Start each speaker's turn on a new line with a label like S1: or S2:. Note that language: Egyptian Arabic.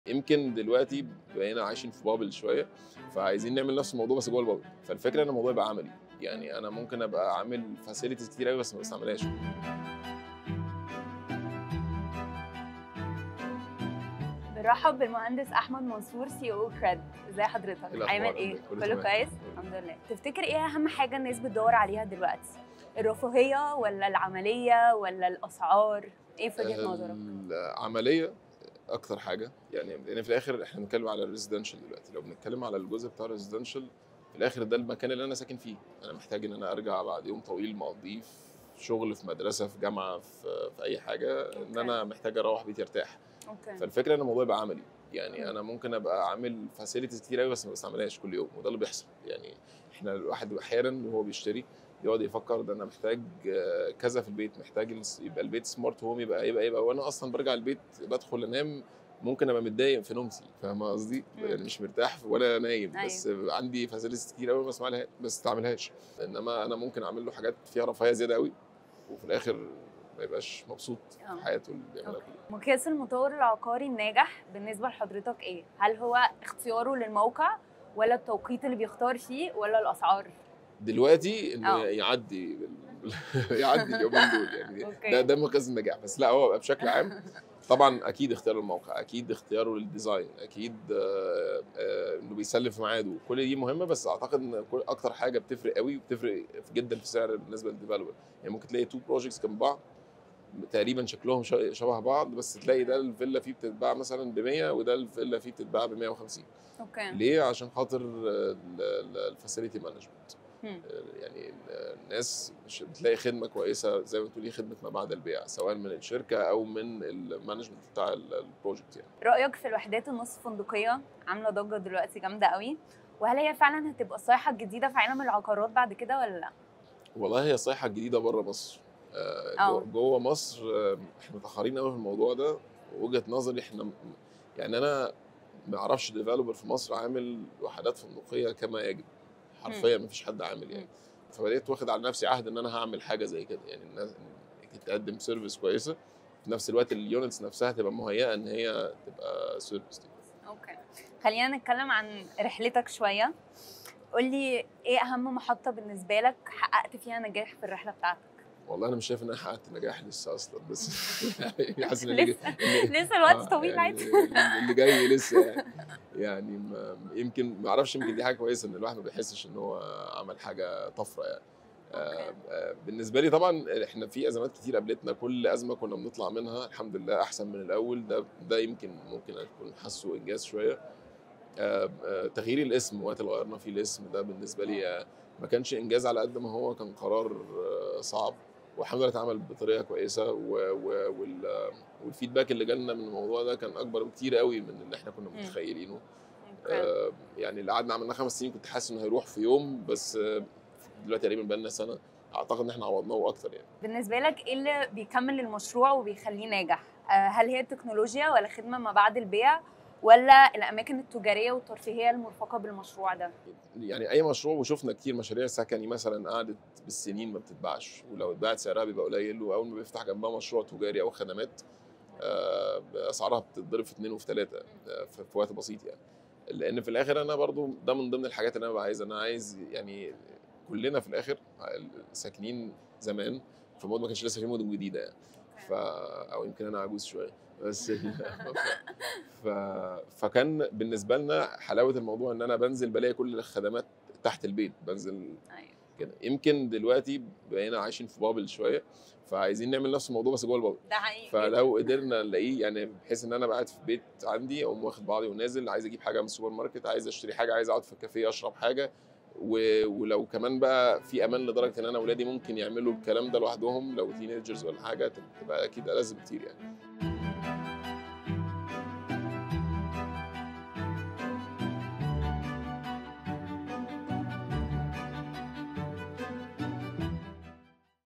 S1: يمكن دلوقتي بقينا عايشين في بابل شويه فعايزين نعمل نفس الموضوع بس جوه البابل فالفكره ان الموضوع يبقى عملي يعني انا ممكن ابقى عامل فاسيلتيز كتير قوي بس ما بستعملهاش
S2: بنرحب بالمهندس احمد منصور سي او كريد ازي حضرتك
S1: الأخبار؟
S2: عامل ايه
S1: كله
S2: كله
S1: تمام.
S2: كويس الحمد لله تفتكر ايه اهم حاجه الناس بتدور عليها دلوقتي الرفاهيه ولا العمليه ولا الاسعار ايه في وجهه نظرك
S1: العمليه اكتر حاجه يعني لان في الاخر احنا بنتكلم على الريزيدنشال دلوقتي لو بنتكلم على الجزء بتاع الريزيدنشال في الاخر ده المكان اللي انا ساكن فيه انا محتاج ان انا ارجع بعد يوم طويل مقضيه في شغل في مدرسه في جامعه في, في اي حاجه ان
S2: أوكي.
S1: انا محتاج اروح بيتي ارتاح
S2: اوكي
S1: فالفكره ان الموضوع يبقى عملي
S2: مم.
S1: يعني انا ممكن ابقى عامل فاسيلتيز كتير قوي بس ما بستعملهاش كل يوم وده اللي بيحصل يعني احنا الواحد احيانا وهو بيشتري يقعد يفكر ده انا محتاج آه، كذا في البيت محتاج الس- يبقى البيت سمارت هوم يبقى يبقى يبقى وانا اصلا برجع البيت بدخل انام ممكن ابقى متضايق في نومتي فاهم قصدي؟
S2: مم.
S1: يعني مش مرتاح وانا نايم
S2: أيوة.
S1: بس عندي فاسيلتيز كتير قوي بس ما بستعملهاش انما انا ممكن اعمل له حاجات فيها رفاهيه زياده قوي وفي الاخر ما يبقاش مبسوط
S2: آه.
S1: في حياته اللي بيعملها
S2: أوكي.
S1: كلها
S2: مقياس المطور العقاري الناجح بالنسبه لحضرتك ايه هل هو اختياره للموقع ولا التوقيت اللي بيختار فيه ولا الاسعار
S1: دلوقتي انه
S2: آه.
S1: يعدي يعدي اليومين دول يعني
S2: أوكي.
S1: ده ده مقياس النجاح بس لا هو بشكل عام طبعا اكيد اختيار الموقع اكيد اختياره للديزاين اكيد آه، آه، انه بيسلم في ميعاده كل دي مهمه بس اعتقد ان كل- اكتر حاجه بتفرق قوي وبتفرق جدا في السعر بالنسبه للديفلوبر يعني ممكن تلاقي تو بروجكتس جنب بعض تقريبا شكلهم ش- شبه بعض بس تلاقي ده الفيلا فيه بتتباع مثلا ب 100 وده الفيلا فيه بتتباع ب 150
S2: اوكي
S1: ليه عشان خاطر الفاسيلتي مانجمنت
S2: مم.
S1: يعني الناس مش بتلاقي خدمه كويسه زي ما بتقولي خدمه ما بعد البيع سواء من الشركه او من المانجمنت بتاع ال- البروجكت يعني
S2: رايك في الوحدات النص فندقيه عامله ضجه دلوقتي جامده قوي وهل هي فعلا هتبقى الصيحه الجديده في عالم العقارات بعد كده ولا لا
S1: والله هي صيحه جديده بره مصر آه،
S2: آه.
S1: جو- جوه مصر آه، احنا متاخرين قوي في الموضوع ده وجهه نظري احنا م- يعني انا ما اعرفش ديفلوبر في مصر عامل وحدات فندقيه كما يجب حرفيا ما فيش حد عامل يعني فبدات واخد على نفسي عهد ان انا هعمل حاجه زي كده يعني الناس تقدم سيرفيس كويسه في نفس الوقت اليونتس نفسها تبقى مهيئه ان هي تبقى سيرفيس
S2: اوكي خلينا نتكلم عن رحلتك شويه قولي ايه اهم محطه بالنسبه لك حققت فيها نجاح في الرحله بتاعتك
S1: والله انا مش شايف ان انا حققت نجاح لسه اصلا بس حاسس ان اللي
S2: لسه
S1: جاي-
S2: لسه الوقت
S1: آه،
S2: طويل
S1: يعني
S2: عادي
S1: اللي جاي لسه يعني يعني ما يمكن ما اعرفش يمكن دي حاجه كويسه ان الواحد ما بيحسش ان هو عمل حاجه طفره يعني آه،
S2: أوكي.
S1: آه، بالنسبه لي طبعا احنا في ازمات كتير قابلتنا كل ازمه كنا بنطلع منها الحمد لله احسن من الاول ده ده يمكن ممكن اكون حاسه انجاز شويه آه، آه، تغيير الاسم وقت اللي غيرنا فيه الاسم ده بالنسبه لي آه، ما كانش انجاز على قد ما هو كان قرار آه، صعب والحمد لله اتعمل بطريقه كويسه و- و- وال- آه، والفيدباك اللي جالنا من الموضوع ده كان اكبر بكتير قوي من اللي احنا كنا
S2: مم.
S1: متخيلينه
S2: أوكي.
S1: آه، يعني اللي قعدنا عملناه خمس سنين كنت حاسس انه هيروح في يوم بس آه، دلوقتي تقريبا بقالنا سنه اعتقد ان احنا عوضناه واكتر يعني
S2: بالنسبه لك ايه اللي بيكمل المشروع وبيخليه ناجح آه، هل هي التكنولوجيا ولا خدمه ما بعد البيع ولا الاماكن التجاريه والترفيهيه المرفقه بالمشروع ده
S1: يعني اي مشروع وشفنا كتير مشاريع سكني مثلا قعدت بالسنين ما بتتباعش ولو اتباعت سعرها بيبقى قليل واول ما بيفتح جنبها مشروع تجاري او خدمات آه، اسعارها بتتضرب في اثنين وفي ثلاثه آه، في في وقت بسيط يعني لان في الاخر انا برضو ده من ضمن الحاجات اللي انا ببقى عايز انا عايز يعني كلنا في الاخر ساكنين زمان في مود ما كانش لسه في مدن جديده يعني ف او يمكن انا عجوز شويه بس ف... فكان بالنسبه لنا حلاوه الموضوع ان انا بنزل بلاقي كل الخدمات تحت البيت بنزل
S2: ايوه
S1: كده يمكن دلوقتي بقينا عايشين في بابل شويه فعايزين نعمل نفس الموضوع بس جوه البابل
S2: ده حقيقي
S1: فلو قدرنا نلاقيه يعني بحيث ان انا قاعد في البيت عندي اقوم واخد بعضي ونازل عايز اجيب حاجه من السوبر ماركت عايز اشتري حاجه عايز اقعد في الكافيه اشرب حاجه و... ولو كمان بقى في امان لدرجه ان انا اولادي ممكن يعملوا الكلام ده لوحدهم لو تينيجرز ولا حاجه تبقى اكيد ألذ بكتير يعني